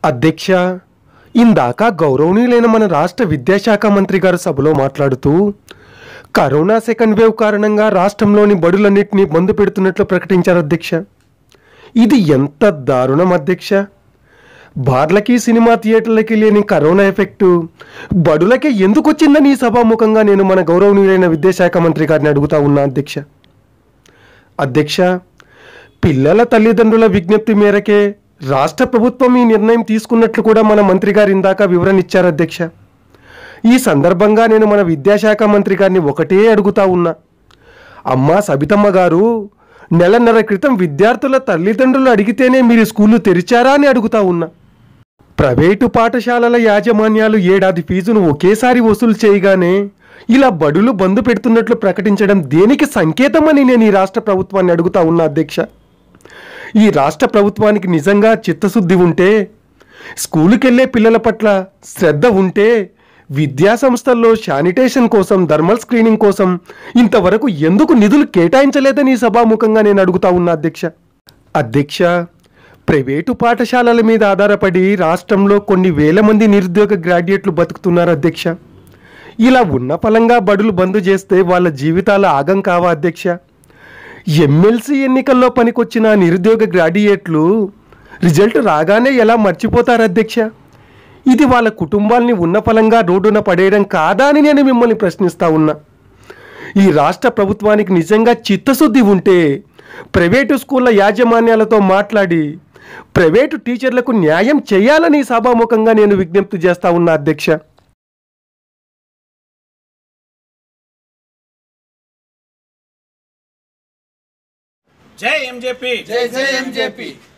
అధ్యక్ష ఇందాక గౌరవనీయులైన మన రాష్ట్ర విద్యాశాఖ మంత్రి గారు సభలో మాట్లాడుతూ కరోనా సెకండ్ వేవ్ కారణంగా రాష్ట్రంలోని బడులన్నింటినీ బంద్ పెడుతున్నట్లు ప్రకటించారు అధ్యక్ష ఇది ఎంత దారుణం అధ్యక్ష బార్లకి సినిమా థియేటర్లకి లేని కరోనా ఎఫెక్టు బడులకే ఎందుకు వచ్చిందని ఈ సభాముఖంగా నేను మన గౌరవనీయులైన విద్యాశాఖ మంత్రి గారిని అడుగుతా ఉన్నా అధ్యక్ష అధ్యక్ష పిల్లల తల్లిదండ్రుల విజ్ఞప్తి మేరకే రాష్ట్ర ప్రభుత్వం ఈ నిర్ణయం తీసుకున్నట్లు కూడా మన మంత్రి గారు ఇందాక వివరణ ఇచ్చారు అధ్యక్ష ఈ సందర్భంగా నేను మన విద్యాశాఖ మంత్రి గారిని ఒకటే అడుగుతా ఉన్నా అమ్మా సబితమ్మ గారు నెలన్నర క్రితం విద్యార్థుల తల్లిదండ్రులు అడిగితేనే మీరు స్కూళ్ళు తెరిచారా అని అడుగుతా ఉన్నా ప్రైవేటు పాఠశాలల యాజమాన్యాలు ఏడాది ఫీజును ఒకేసారి వసూలు చేయగానే ఇలా బడులు బంద్ పెడుతున్నట్లు ప్రకటించడం దేనికి సంకేతమని నేను ఈ రాష్ట్ర ప్రభుత్వాన్ని అడుగుతా ఉన్నా అధ్యక్ష ఈ రాష్ట్ర ప్రభుత్వానికి నిజంగా చిత్తశుద్ధి ఉంటే స్కూలుకెళ్లే పిల్లల పట్ల శ్రద్ధ ఉంటే విద్యా సంస్థల్లో శానిటేషన్ కోసం థర్మల్ స్క్రీనింగ్ కోసం ఇంతవరకు ఎందుకు నిధులు కేటాయించలేదని ఈ సభాముఖంగా నేను అడుగుతా ఉన్నా అధ్యక్ష అధ్యక్ష ప్రైవేటు పాఠశాలల మీద ఆధారపడి రాష్ట్రంలో కొన్ని వేల మంది నిరుద్యోగ గ్రాడ్యుయేట్లు బతుకుతున్నారు అధ్యక్ష ఇలా ఉన్న ఫలంగా బడులు బంద్ చేస్తే వాళ్ళ జీవితాల ఆగం కావా అధ్యక్ష ఎమ్మెల్సీ ఎన్నికల్లో పనికొచ్చిన నిరుద్యోగ గ్రాడ్యుయేట్లు రిజల్ట్ రాగానే ఎలా మర్చిపోతారు అధ్యక్ష ఇది వాళ్ళ కుటుంబాల్ని ఉన్న ఫలంగా రోడ్డున పడేయడం కాదా అని నేను మిమ్మల్ని ప్రశ్నిస్తా ఉన్నా ఈ రాష్ట్ర ప్రభుత్వానికి నిజంగా చిత్తశుద్ధి ఉంటే ప్రైవేటు స్కూళ్ళ యాజమాన్యాలతో మాట్లాడి ప్రైవేటు టీచర్లకు న్యాయం చేయాలని ఈ సభాముఖంగా నేను విజ్ఞప్తి చేస్తా ఉన్నా అధ్యక్ష జై ఎంజేపీ జై జై ఎంజేపీ